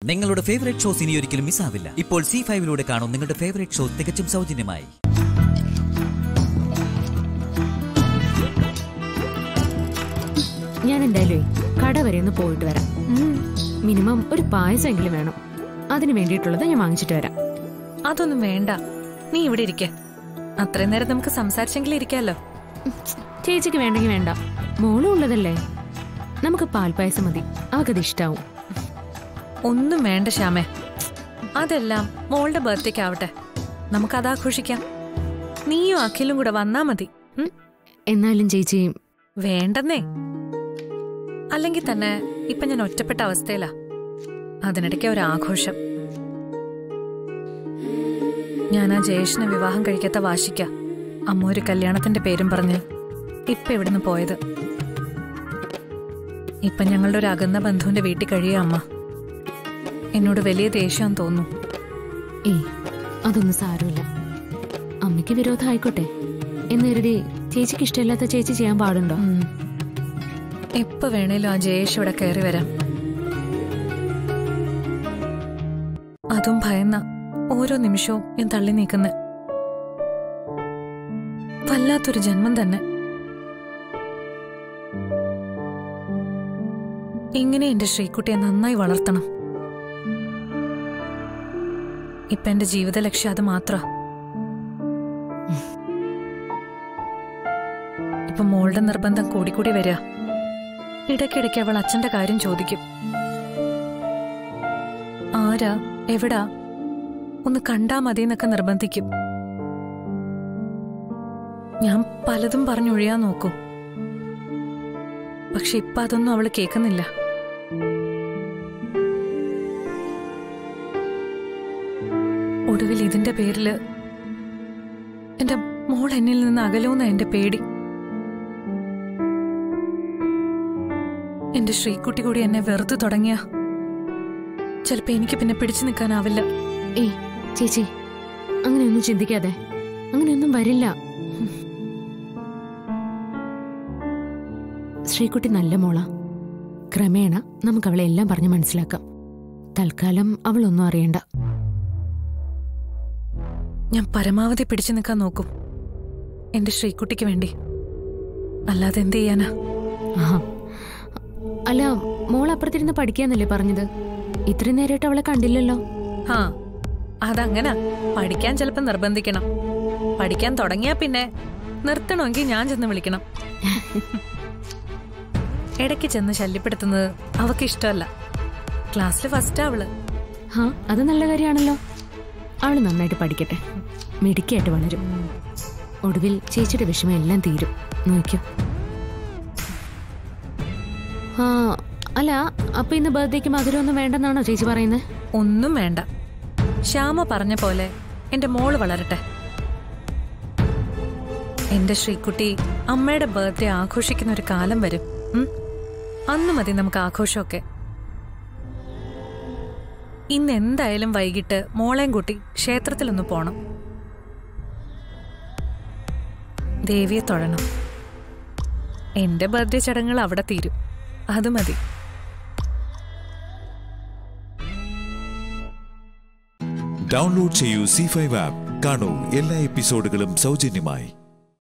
നിങ്ങളുടെ favourite shows ഇനി ഒരിക്കലും മിസ്സാവില്ല ഇപ്പോൾ സി ഫൈവിലൂടെ കാണും നിങ്ങളുടെ ഫേവറേറ്റ് ഷോ തികച്ചും സൗജന്യമായി ഞാൻ എന്തായാലും കട വരെ ഒന്ന് പോയിട്ട് വരാം മിനിമം ഒരു പായസമെങ്കിലും വേണം അതിന് വേണ്ടിയിട്ടുള്ളത് ഞാൻ വാങ്ങിച്ചിട്ട് വരാം അതൊന്നും വേണ്ട നീ ഇവിടെ ഇരിക്കെ അത്രയും നേരം നമുക്ക് സംസാരിച്ചെങ്കിലും ഇരിക്കാലോ ചേച്ചിക്ക് വേണ്ടെങ്കിൽ വേണ്ട മോളും ഉള്ളതല്ലേ നമുക്ക് പാൽപ്പായസം മതി അവക്കത് ഇഷ്ടാവും ഒന്നും വേണ്ട ശ്യാമേ അതെല്ലാം മോളുടെ ബർത്ത്ഡേക്ക് ആവട്ടെ നമുക്കത് ആഘോഷിക്കാം നീയും അഖിലും കൂടെ വന്നാ മതി ഉം? എന്നാലും ചേച്ചി വേണ്ടെന്നേ അല്ലെങ്കിൽ തന്നെ ഇപ്പൊ ഞാൻ ഒറ്റപ്പെട്ട അവസ്ഥയിലാ അതിനിടയ്ക്ക് ഒരു ആഘോഷം ഞാൻ ആ ജയേഷിനെ വിവാഹം കഴിക്കാത്ത വാശിക്ക അമ്മ ഒരു കല്യാണത്തിന്റെ പേരും പറഞ്ഞ് ഇപ്പൊ ഇവിടുന്ന് പോയത് ഇപ്പൊ ഞങ്ങളുടെ ഒരു അകന്ന ബന്ധുവിന്റെ വീട്ടിൽ കഴിയുക അമ്മ എന്നോട് വലിയ ദേഷ്യം തോന്നുന്നു ഏയ് അതൊന്നും സാരമില്ല അമ്മയ്ക്ക് വിരോധം ആയിക്കോട്ടെ എന്ന് കരുതി ചേച്ചിക്ക് ഇഷ്ടമില്ലാത്ത ചേച്ചി ചെയ്യാൻ പാടുണ്ടോ ഉം. എപ്പോ വേണേലും ആ ജയേഷ് ഇവിടെ കയറി വരാം അതും ഭയന്ന ഓരോ നിമിഷവും ഞാൻ തള്ളി നീക്കുന്ന വല്ലാത്തൊരു ജന്മം തന്നെ ഇങ്ങനെ എന്റെ ശ്രീക്കുട്ടിയെ നന്നായി വളർത്തണം ഇപ്പൊ എന്റെ ജീവിത ലക്ഷ്യം അത് മാത്ര ഇപ്പൊ മോളുടെ നിർബന്ധം കൂടിക്കൂടി വരിക ഇടയ്ക്കിടയ്ക്ക് അവൾ അച്ഛന്റെ കാര്യം ചോദിക്കും ആരാ എവിടാ ഒന്ന് കണ്ടാ മതി എന്നൊക്കെ നിർബന്ധിക്കും ഞാൻ പലതും പറഞ്ഞൊഴിയാൻ നോക്കും പക്ഷെ ഇപ്പൊ അതൊന്നും അവള് കേൾക്കുന്നില്ല ഒടുവിൽ ഇതിന്റെ പേരില് എന്റെ മോൾ എന്നിൽ നിന്ന് അകലോന്ന എന്റെ പേടി എന്റെ ശ്രീക്കുട്ടി കൂടി എന്നെ വെറുതെ തുടങ്ങിയ ചിലപ്പോ എനിക്ക് പിന്നെ പിടിച്ചു നിൽക്കാനാവില്ല ഏയ് ചേച്ചി അങ്ങനെയൊന്നും ചിന്തിക്കാതെ അങ്ങനെയൊന്നും വരില്ല ശ്രീകുട്ടി നല്ല മോളാ ക്രമേണ നമുക്ക് അവളെ എല്ലാം പറഞ്ഞ് മനസ്സിലാക്കാം തൽക്കാലം അവളൊന്നും അറിയണ്ട ഞാൻ പരമാവധി പിടിച്ചു നിൽക്കാൻ നോക്കും എന്റെ ശ്രീക്കുട്ടിക്ക് വേണ്ടി അല്ലാതെ എന്ത് ചെയ്യാനാ ആഹാ. അല്ല മോൾ അപ്പുറത്തിരുന്ന് പഠിക്കാന്നല്ലേ പറഞ്ഞത് ഇത്രയും നേരമായിട്ട് അവളെ കണ്ടില്ലല്ലോ ആ അതങ്ങനെ പഠിക്കാൻ ചിലപ്പോൾ നിർബന്ധിക്കണം പഠിക്കാൻ തുടങ്ങിയാ പിന്നെ നിർത്തണമെങ്കിൽ ഞാൻ ചെന്ന് വിളിക്കണം ഇടയ്ക്ക് ചെന്ന് ശല്യപ്പെടുത്തുന്നത് അവക്ക് ഇഷ്ടമല്ല ക്ലാസ്സിൽ ഫസ്റ്റ് അവള് ഹാ അത് നല്ല കാര്യമാണല്ലോ അവള് നന്നായിട്ട് പഠിക്കട്ടെ മിടുക്കിയായിട്ട് വളരും ഒടുവിൽ ചേച്ചിയുടെ വിഷമം എല്ലാം തീരും നോക്കൂ ആ അല്ല അപ്പൊ ഇന്ന് ബർത്ത്ഡേക്ക് മധുരമൊന്നും വേണ്ടെന്നാണോ ചേച്ചി പറയുന്നത് ഒന്നും വേണ്ട ശ്യാമ പറഞ്ഞ പോലെ എന്റെ മോള് വളരട്ടെ എന്റെ ശ്രീക്കുട്ടി അമ്മയുടെ ബർത്ത്ഡേ ആഘോഷിക്കുന്ന ഒരു കാലം വരും ഉം? അന്ന് മതി നമുക്ക് ആഘോഷമൊക്കെ ഇന്ന് എന്തായാലും വൈകിട്ട് മോളെയും കൂട്ടി ക്ഷേത്രത്തിലൊന്ന് പോണം ദേവിയെ തൊഴണം എന്റെ ബർത്ത്ഡേ ചടങ്ങുകൾ അവിടെ തീരും അത് മതി ഡൗൺലോഡ് ചെയ്യൂ സി ഫൈവ് ആപ്പ് കാണൂ എല്ലാ എപ്പിസോഡുകളും സൗജന്യമായി